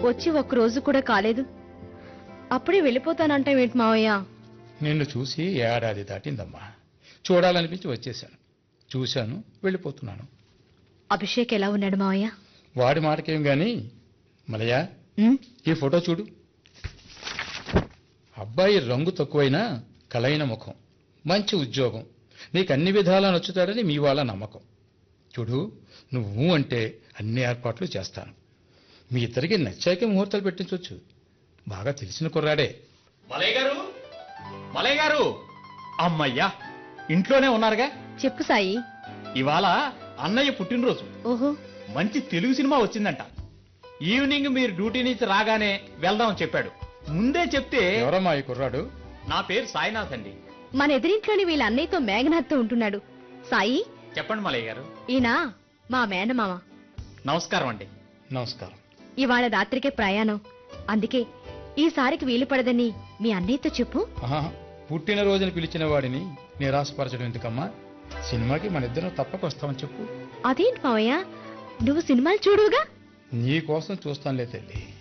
వచ్చి ఒక్క రోజు కూడా కాలేదు అప్పుడే వెళ్ళిపోతానంటావేంటి మావయ్య నిన్ను చూసి ఏడాది దాటిందమ్మా చూడాలనిపించి వచ్చేసాను చూశాను వెళ్ళిపోతున్నాను అభిషేక్ ఎలా ఉన్నాడు మావయ్య వాడి మాటకేం గాని మలయా ఉమ్, ఈ ఫోటో చూడు అబ్బాయి రంగు తక్కువైనా కలైన ముఖం మంచి ఉద్యోగం నీకు అన్ని విధాలా నచ్చుతాడని మీ వాళ్ళ నమ్మకం చూడు నువ్వు అంటే అన్ని ఏర్పాట్లు చేస్తాను మీ ఇద్దరికి నచ్చాకే ముహూర్తాలు పెట్టించవచ్చు బాగా తెలిసిన కుర్రాడే మలయ్య గారు మలయ్య గారు అమ్మయ్యా ఇంట్లోనే ఉన్నారుగా చెప్పు సాయి ఇవాళ అన్నయ్య పుట్టినరోజు ఓహో మంచి తెలుగు సినిమా వచ్చిందంట ఈవినింగ్ మీరు డ్యూటీ నుంచి రాగానే వెళ్దామని చెప్పాడు ముందే చెప్తే ఎవరమ్మా ఈ కుర్రాడు నా పేరు సాయినాథ్ అండి మన ఎదిరింట్లోని వీళ్ళ అన్నయ్యతో మేఘనాథ్తో ఉంటున్నాడు సాయి చెప్పండి మలయ్య గారు ఈయన మా మేనమామ నమస్కారం అండి నమస్కారం ఇవాళ రాత్రికే ప్రయాణం అందుకే ఈసారికి వీలు పడదని మీ అన్నయ్యతో చెప్పు ఆహా, పుట్టినరోజున పిలిచిన వాడిని నిరాశపరచడం ఎందుకమ్మా సినిమాకి మన ఇద్దరం తప్పక వస్తామని చెప్పు అదేంటి మావయ్య నువ్వు సినిమాలు చూడుగా నీ కోసం చూస్తానులే తల్లి